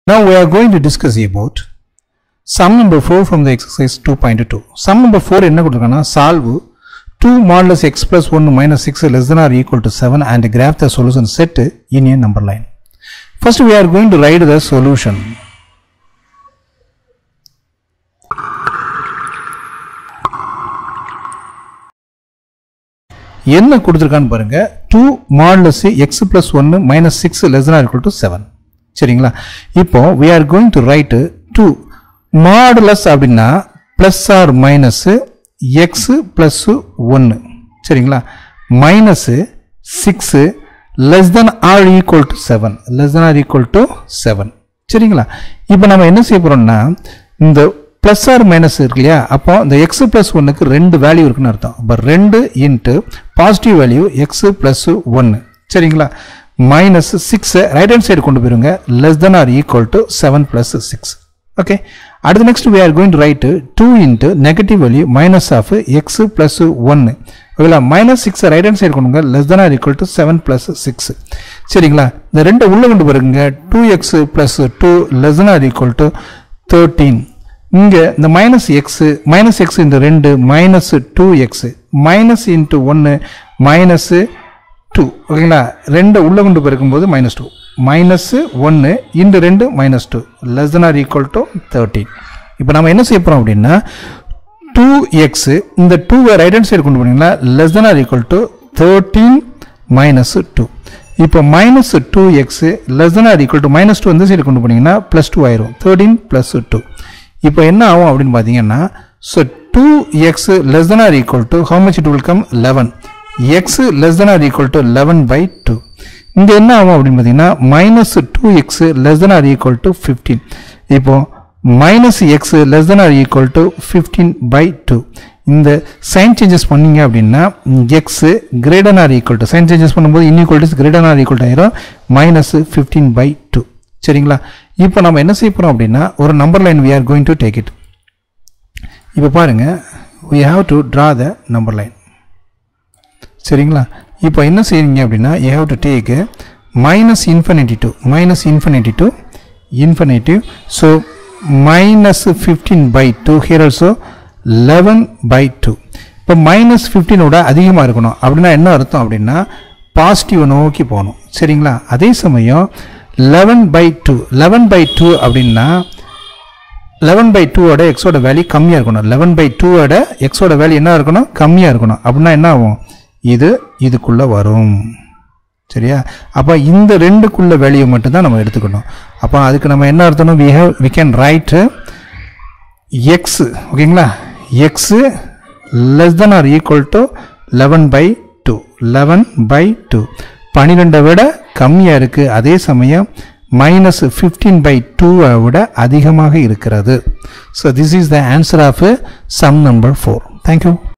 Now we are going to discuss about sum number 4 from the exercise 2.2. Sum number 4 என்ன கொடுத்துருக்காங்கன்னா solve 2 modulus x plus 1 minus 6 less than or equal to 7 and graph the solution set in a number line. First we are going to write the solution. என்ன கொடுத்துருக்கான்னு பாருங்க two modulus x plus ஒன்று minus six less equal to seven சரிங்களா இப்போ we are going to write two modulus அப்படின்னா plus or minus x plus ஒன்று சரிங்களா minus six less than or equal to seven less than or equal to seven சரிங்களா இப்போ நம்ம என்ன செய்ய போகிறோம்னா இந்த ப்ளஸ் ஆர் மைனஸ் இருக்கு இல்லையா அப்போ இந்த எக்ஸ் ப்ளஸ் ஒன்னுக்கு ரெண்டு வேல்யூ இருக்குன்னு அர்த்தம் அப்போ ரெண்டு into positive value x plus ஒன்று சரிங்களா மைனஸ் சிக்ஸை ரைட் ஹேண்ட் சைடு கொண்டு போயிருங்க less than or equal to seven plus six okay அடுத்து next we are going to write two into negative value minus of x plus ஒன்று ஓகேங்களா minus six right hand side கொண்டுங்க less than or equal to seven plus six சரிங்களா இந்த ரெண்டு உள்ள கொண்டு போயிருங்க two x plus two less than or equal to thirteen இங்கே இந்த மைனஸ் எக்ஸு மைனஸ் எக்ஸ் இந்த ரெண்டு minus two x minus into ஒன்று மைனஸு டூ ஓகேங்களா ரெண்டு உள்ள கொண்டு போயிருக்கும்போது மைனஸ் டூ மைனஸு ஒன்று இந்த ரெண்டு minus two less than or equal to thirteen இப்போ நம்ம என்ன செய்ய போகிறோம் அப்படின்னா டூ எக்ஸு இந்த டூவை ரைட் ஹேண்ட் சைடு கொண்டு போனீங்கன்னா less than or equal to thirteen minus two இப்போ minus two x less than or equal to minus two இந்த சைடு கொண்டு போனீங்கன்னா ப்ளஸ் டூ ஆயிரும் தேர்ட்டீன் ப்ளஸ் டூ இப்போ என்ன ஆகும் அப்படின்னு பார்த்தீங்கன்னா so two x less than or equal to how much it will come eleven x less than or equal to eleven by two இங்கே என்ன ஆகும் அப்படின்னு பார்த்தீங்கன்னா minus two x less than or equal to fifteen இப்போ minus x less than or equal to fifteen by two இந்த sign changes பண்ணீங்க அப்படின்னா x greater than or equal to sign changes பண்ணும்போது இன்இக்வல்டிஸ் கிரேடன் ஆர் ஈக்குவல் ஆயிரும் minus fifteen by two சரிங்களா இப்போ நம்ம என்ன செய்ய போகிறோம் அப்படின்னா ஒரு number line we are going to take it இப்போ பாருங்க we have to draw the number line சரிங்களா இப்போ என்ன செய்றீங்க அப்படின்னா you have to take minus infinity to minus infinity to infinity so minus fifteen by two here also eleven by two இப்போ minus ஃபிஃப்டீனோட அதிகமாக இருக்கணும் அப்படின்னா என்ன அர்த்தம் அப்படின்னா பாசிட்டிவ் நோக்கி போகணும் சரிங்களா அதே சமயம் eleven by two eleven by two அப்படின்னா லெவன் பை டூவோட எக்ஸோட வேல்யூ கம்மியாக இருக்கணும் லெவன் பை டூவோட எக்ஸோட வேல்யூ என்ன இருக்கணும் கம்மியாக இருக்கணும் அப்படின்னா என்ன ஆகும் இது இதுக்குள்ளே வரும் சரியா அப்போ இந்த ரெண்டுக்குள்ள வேல்யூ மட்டும்தான் நம்ம எடுத்துக்கணும் அப்போ அதுக்கு நம்ம என்ன அர்த்தம் we have we can write x ஓகேங்களா x less than or equal to eleven by two eleven by two பன்னிரெண்டை விட கம்மியாக இருக்குது அதே சமயம் மைனஸ் ஃபிஃப்டீன் பை டூவை விட அதிகமாக இருக்கிறது so this is the answer of sum number four thank you